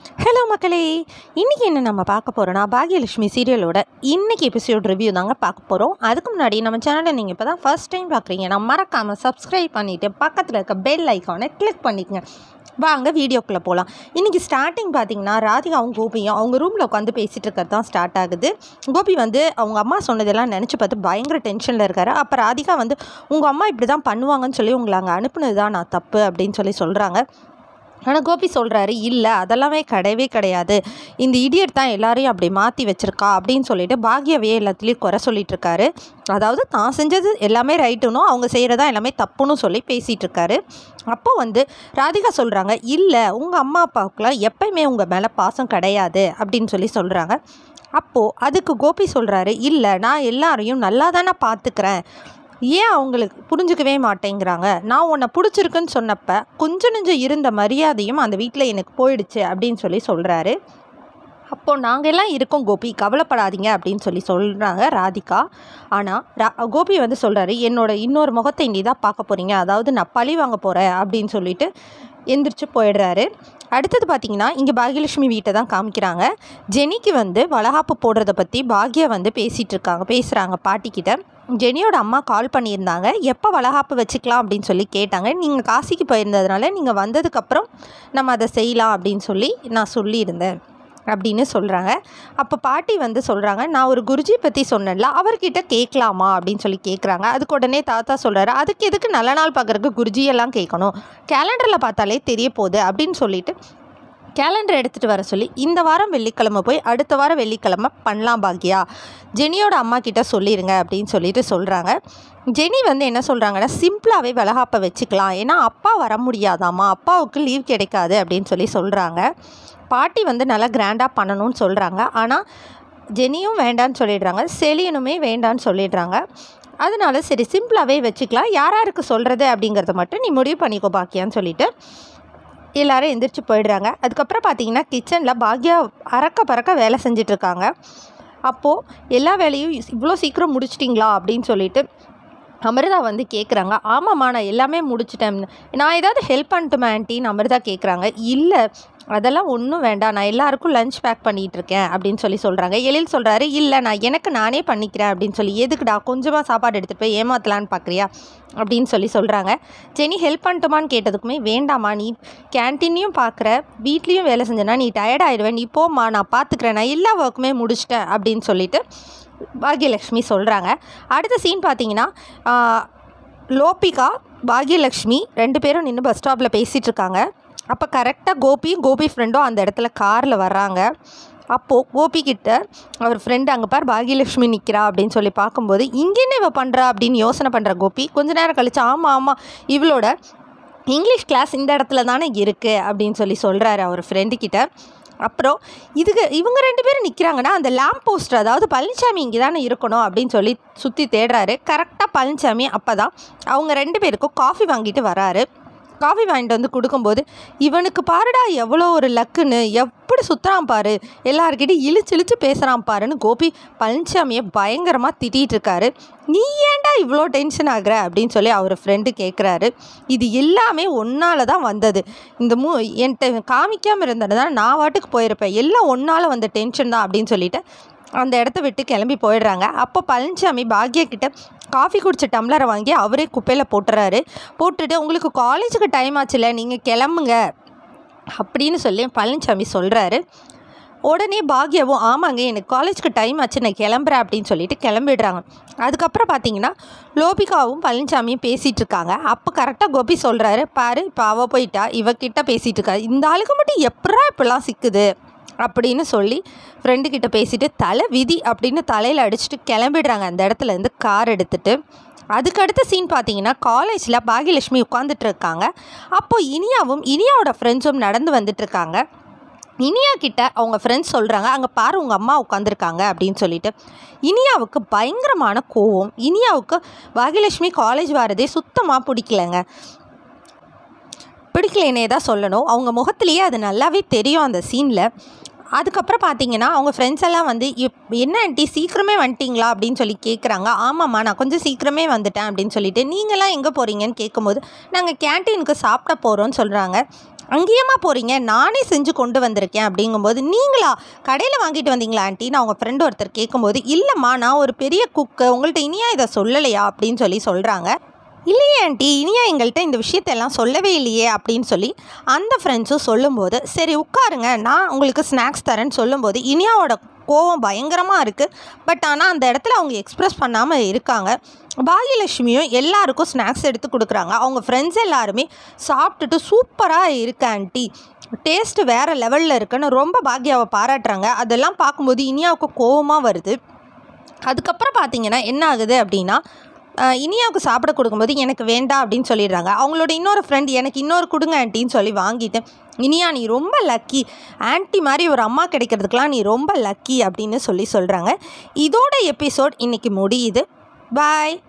hello மக்களே இன்றைக்கி என்ன நம்ம பார்க்க போகிறோன்னா பாக்யலட்சுமி சீரியலோட இன்றைக்கி எபிசோட் ரிவ்யூ தாங்க பார்க்க போகிறோம் அதுக்கு முன்னாடி நம்ம சேனலை நீங்கள் இப்போ தான் ஃபஸ்ட் டைம் பார்க்குறீங்க நான் மறக்காமல் சப்ஸ்கிரைப் பண்ணிவிட்டு பக்கத்தில் இருக்க பெல் ஐக்கானை கிளிக் பண்ணிக்கங்க வாங்க வீடியோக்குள்ளே போகலாம் இன்றைக்கி ஸ்டார்டிங் பார்த்தீங்கன்னா ராதிகாவும் கோபியும் அவங்க ரூமில் உட்காந்து பேசிகிட்டு இருக்கிறது தான் ஸ்டார்ட் ஆகுது கோபி வந்து அவங்க அம்மா சொன்னதெல்லாம் நினச்சி பார்த்து பயங்கர டென்ஷனில் இருக்காரு அப்போ ராதிகா வந்து உங்கள் அம்மா இப்படி தான் பண்ணுவாங்கன்னு சொல்லி உங்களை அங்கே அனுப்புனது தான் நான் தப்பு அப்படின்னு சொல்லி சொல்கிறாங்க ஆனால் கோபி சொல்கிறாரு இல்லை அதெல்லாமே கிடையவே கிடையாது இந்த இடியட் தான் எல்லாரையும் அப்படி மாற்றி வச்சிருக்கா அப்படின்னு சொல்லிட்டு பாக்யாவே எல்லாத்துலேயும் குறை சொல்லிட்டு இருக்காரு அதாவது தான் செஞ்சது எல்லாமே ரைட்டுனும் அவங்க செய்கிறதா எல்லாமே தப்புன்னு சொல்லி பேசிகிட்டு இருக்காரு அப்போ வந்து ராதிகா சொல்கிறாங்க இல்லை உங்கள் அம்மா அப்பாவுக்குலாம் எப்பயுமே உங்கள் மேலே பாசம் கிடையாது அப்படின்னு சொல்லி சொல்கிறாங்க அப்போது அதுக்கு கோபி சொல்கிறாரு இல்லை நான் எல்லாரையும் நல்லா தானே பார்த்துக்கிறேன் ஏன் அவங்களுக்கு புரிஞ்சுக்கவே மாட்டேங்கிறாங்க நான் உன்னை பிடிச்சிருக்குன்னு சொன்னப்ப கொஞ்சம் நெஞ்சம் இருந்த மரியாதையும் அந்த வீட்டில் எனக்கு போயிடுச்சு அப்படின்னு சொல்லி சொல்கிறாரு அப்போது நாங்கள் எல்லாம் இருக்கோம் கோபி கவலைப்படாதீங்க அப்படின்னு சொல்லி சொல்கிறாங்க ராதிகா ஆனால் ரா கோபி வந்து சொல்கிறாரு என்னோட இன்னொரு முகத்தை நீ தான் பார்க்க போகிறீங்க அதாவது நான் பழி வாங்க போகிறேன் அப்படின்னு சொல்லிட்டு எந்திரிச்சு போயிடுறாரு அடுத்தது பார்த்தீங்கன்னா இங்கே பாக்யலட்சுமி வீட்டை தான் காமிக்கிறாங்க ஜெனிக்கு வந்து வளகாப்பு போடுறத பற்றி பாக்யா வந்து பேசிகிட்டு இருக்காங்க பேசுகிறாங்க பாட்டிக்கிட்ட ஜெனியோட அம்மா கால் பண்ணியிருந்தாங்க எப்போ வளகாப்பு வச்சுக்கலாம் அப்படின்னு சொல்லி கேட்டாங்க நீங்கள் காசிக்கு போயிருந்ததுனால நீங்கள் வந்ததுக்கப்புறம் நம்ம அதை செய்யலாம் அப்படின்னு சொல்லி நான் சொல்லியிருந்தேன் அப்படின்னு சொல்கிறாங்க அப்போ பாட்டி வந்து சொல்கிறாங்க நான் ஒரு குருஜி பற்றி சொன்னேன்ல அவர்கிட்ட கேட்கலாமா அப்படின்னு சொல்லி கேட்குறாங்க அதுக்கு உடனே தாத்தா சொல்கிறாரு அதுக்கு எதுக்கு நல்ல நாள் பார்க்குறதுக்கு குருஜியெல்லாம் கேட்கணும் கேலண்டரில் பார்த்தாலே தெரிய போகுது அப்படின்னு சொல்லிட்டு கேலண்டர் எடுத்துகிட்டு வர சொல்லி இந்த வாரம் வெள்ளிக்கிழமை போய் அடுத்த வாரம் வெள்ளிக்கிழமை பண்ணலாம் பாக்கியா ஜெனியோட அம்மா கிட்ட சொல்லிடுங்க அப்படின்னு சொல்லிட்டு சொல்கிறாங்க ஜெனி வந்து என்ன சொல்கிறாங்கன்னா சிம்பிளாகவே வளகாப்பை வச்சுக்கலாம் ஏன்னா அப்பா வர முடியாதாம்மா அப்பாவுக்கு லீவ் கிடைக்காது அப்படின்னு சொல்லி சொல்கிறாங்க பாட்டி வந்து நல்லா கிராண்டாக பண்ணணும்னு சொல்கிறாங்க ஆனால் ஜெனியும் வேண்டான்னு சொல்லிடுறாங்க செலியனுமே வேண்டான்னு சொல்லிடுறாங்க அதனால சரி சிம்பிளாகவே வச்சுக்கலாம் யார் யாருக்கு சொல்கிறது அப்படிங்கிறத மட்டும் நீ முடிவு பண்ணிக்கோ பாக்கியான்னு சொல்லிட்டு எல்லாரும் எந்திரிச்சு போயிடுறாங்க அதுக்கப்புறம் பார்த்தீங்கன்னா கிச்சனில் பாக்யா அறக்க பறக்க வேலை செஞ்சிட்ருக்காங்க அப்போது எல்லா வேலையும் இவ்வளோ சீக்கிரம் முடிச்சிட்டிங்களா அப்படின்னு சொல்லிட்டு அமிர்தா வந்து கேட்குறாங்க ஆமாம்மா நான் எல்லாமே முடிச்சிட்டேன் நான் ஏதாவது ஹெல்ப் பண்ணட்டுமா ஆன்ட்டின்னு அமிர்தா கேட்குறாங்க இல்லை அதெல்லாம் ஒன்றும் வேண்டாம் நான் எல்லாருக்கும் லஞ்ச் பேக் பண்ணிகிட்டு இருக்கேன் அப்படின்னு சொல்லி சொல்கிறாங்க எழில் சொல்கிறாரு இல்லை நான் எனக்கு நானே பண்ணிக்கிறேன் அப்படின்னு சொல்லி எதுக்குடா கொஞ்சமாக சாப்பாடு எடுத்துகிட்டு போய் ஏமாத்தலான்னு பார்க்குறியா அப்படின்னு சொல்லி சொல்கிறாங்க ஜெனி ஹெல்ப் பண்ணட்டுமான்னு கேட்டதுக்குமே வேண்டாம்மா நீ கேன்டீனையும் பார்க்குற வீட்லேயும் வேலை செஞ்சேன்னா நீ டயர்ட் ஆயிடுவேன் நீ போம்மா நான் பார்த்துக்கிறேன் நான் எல்லா ஒர்க்குமே முடிச்சிட்டேன் அப்படின்னு சொல்லிட்டு பாக்யலக்ஷ்மி சொல்கிறாங்க அடுத்த சீன் பார்த்தீங்கன்னா லோபிகா பாக்யலக்ஷ்மி ரெண்டு பேரும் நின்று பஸ் ஸ்டாப்பில் பேசிகிட்டு இருக்காங்க அப்போ கரெக்டாக கோபியும் கோபி ஃப்ரெண்டும் அந்த இடத்துல காரில் வர்றாங்க அப்போது கோபி கிட்ட அவர் ஃப்ரெண்டு அங்கே பார் பாக்யலட்சுமி நிற்கிறா அப்படின்னு சொல்லி பார்க்கும்போது இங்கே என்ன இவ பண்ணுறா அப்படின்னு யோசனை பண்ணுற கோபி கொஞ்ச நேரம் கழிச்சு ஆமாம் ஆமாம் இவளோட இங்கிலீஷ் கிளாஸ் இந்த இடத்துல தானே இருக்குது அப்படின்னு சொல்லி சொல்கிறாரு அவர் ஃப்ரெண்டு கிட்ட அப்புறம் இதுக்கு இவங்க ரெண்டு பேரும் நிற்கிறாங்கன்னா அந்த லேம்ப் போஸ்டர் அதாவது பழனிசாமி இங்கே தானே இருக்கணும் அப்படின்னு சொல்லி சுற்றி தேடுறாரு கரெக்டாக பழனிசாமி அப்போ தான் அவங்க ரெண்டு பேருக்கும் காஃபி வாங்கிட்டு வராரு காஃபி வாங்கிட்டு வந்து கொடுக்கும்போது இவனுக்கு பாருடா எவ்வளோ ஒரு லக்குன்னு எப்படி சுற்றுறான் பாரு எல்லாருக்கிட்டையும் இழிச்சு இழிச்சு பேசுகிறான் பாருன்னு கோபி பழனிசாமியை பயங்கரமாக திட்டிகிட்டு இருக்காரு நீ ஏன்டா இவ்வளோ டென்ஷன் ஆகுற அப்படின்னு சொல்லி அவர் ஃப்ரெண்டு கேட்குறாரு இது எல்லாமே ஒன்றால் தான் வந்தது இந்த மூ என்கிட்ட காமிக்காமல் இருந்ததுனா நான் வாட்டுக்கு போயிருப்பேன் எல்லாம் ஒன்றால் வந்த டென்ஷன் தான் அப்படின்னு சொல்லிட்டு அந்த இடத்த விட்டு கிளம்பி போயிடுறாங்க அப்போ பழனிசாமி பாக்யா கிட்ட காஃபி குடிச்ச டம்ளரை வாங்கி அவரே குப்பையில் போட்டுறாரு போட்டுட்டு உங்களுக்கு காலேஜுக்கு டைம் ஆச்சுல நீங்கள் கிளம்புங்க அப்படின்னு சொல்லி பழனிசாமி சொல்கிறாரு உடனே பாக்யாவும் ஆமாங்க எனக்கு காலேஜ்க்கு டைம் ஆச்சு நான் கிளம்புறேன் அப்படின்னு சொல்லிட்டு கிளம்பிடுறாங்க அதுக்கப்புறம் பார்த்தீங்கன்னா லோபிகாவும் பழனிசாமியும் பேசிகிட்டு இருக்காங்க அப்போ கரெக்டாக கோபி சொல்கிறாரு பாரு இப்போ அவள் போயிட்டா இவகிட்ட பேசிகிட்டு இருக்கா இந்த ஆளுக்கு மட்டும் எப்படா இப்படிலாம் சிக்குது அப்படின்னு சொல்லி ஃப்ரெண்டு கிட்ட பேசிட்டு தலை விதி அப்படின்னு தலையில் அடிச்சுட்டு கிளம்பிடுறாங்க அந்த இடத்துல இருந்து கார் எடுத்துகிட்டு அதுக்கு அடுத்த சீன் பார்த்தீங்கன்னா காலேஜில் பாகியலட்சுமி உட்காந்துட்டு இருக்காங்க அப்போது இனியாவும் இனியாவோட ஃப்ரெண்ட்ஸும் நடந்து வந்துட்டுருக்காங்க இனியா கிட்ட அவங்க ஃப்ரெண்ட்ஸ் சொல்கிறாங்க அங்கே பாரு உங்கள் அம்மா உட்காந்துருக்காங்க அப்படின்னு சொல்லிட்டு இனியாவுக்கு பயங்கரமான கோவம் இனியாவுக்கு பாகியலட்சுமி காலேஜ் வரதே சுத்தமாக பிடிக்கலங்க பிடிக்கலனே தான் சொல்லணும் அவங்க முகத்துலேயே அது நல்லாவே தெரியும் அந்த சீனில் அதுக்கப்புறம் பார்த்தீங்கன்னா அவங்க ஃப்ரெண்ட்ஸ் எல்லாம் வந்து இப் என்ன ஆண்டி சீக்கிரமே வந்துட்டீங்களா அப்படின்னு சொல்லி கேட்குறாங்க ஆமாம்மா நான் கொஞ்சம் சீக்கிரமே வந்துட்டேன் அப்படின்னு சொல்லிட்டு நீங்களாம் எங்கே போகிறீங்கன்னு கேட்கும்போது நாங்கள் கேன்டீனுக்கு சாப்பிட போகிறோம்னு சொல்கிறாங்க அங்கேயேம்மா போகிறீங்க நானே செஞ்சு கொண்டு வந்திருக்கேன் அப்படிங்கும்போது நீங்களா கடையில் வாங்கிட்டு வந்தீங்களா ஆண்ட்டின்னு அவங்க ஃப்ரெண்டு ஒருத்தர் கேட்கும்போது இல்லைம்மா நான் ஒரு பெரிய குக்கு உங்கள்கிட்ட இனியா இதை சொல்லலையா அப்படின்னு சொல்லி சொல்கிறாங்க இல்லையே ஆண்டி இனியா எங்கள்கிட்ட இந்த விஷயத்தெல்லாம் சொல்லவே இல்லையே அப்படின்னு சொல்லி அந்த ஃப்ரெண்ட்ஸும் சொல்லும்போது சரி உட்காருங்க நான் உங்களுக்கு ஸ்நாக்ஸ் தரேன்னு சொல்லும்போது இனியாவோட கோவம் பயங்கரமாக இருக்குது பட் ஆனால் அந்த இடத்துல அவங்க எக்ஸ்ப்ரெஸ் பண்ணாமல் இருக்காங்க பாகியலட்சுமியும் எல்லாருக்கும் ஸ்நாக்ஸ் எடுத்து கொடுக்குறாங்க அவங்க ஃப்ரெண்ட்ஸ் எல்லாருமே சாப்பிட்டுட்டு சூப்பராக இருக்கு ஆண்டி டேஸ்ட்டு வேறு லெவலில் இருக்குன்னு ரொம்ப பாக்யாவை பாராட்டுறாங்க அதெல்லாம் பார்க்கும்போது இனியாவுக்கு கோவமாக வருது அதுக்கப்புறம் பார்த்தீங்கன்னா என்ன ஆகுது அப்படின்னா அஹ், இனியாவுக்கு சாப்பிட கொடுக்கும்போது எனக்கு வேண்டாம் அப்படின்னு சொல்லிடுறாங்க அவங்களோட இன்னொரு ஃப்ரெண்ட் எனக்கு இன்னொரு கொடுங்க ஆன்ட்டின்னு சொல்லி வாங்கிட்டு இனியா நீ ரொம்ப லக்கி ஆன்ட்டி மாதிரி ஒரு அம்மா கிடைக்கிறதுக்கெலாம் நீ ரொம்ப லக்கி அப்படின்னு சொல்லி சொல்கிறாங்க இதோட எபிசோட் இன்றைக்கி முடியுது பாய்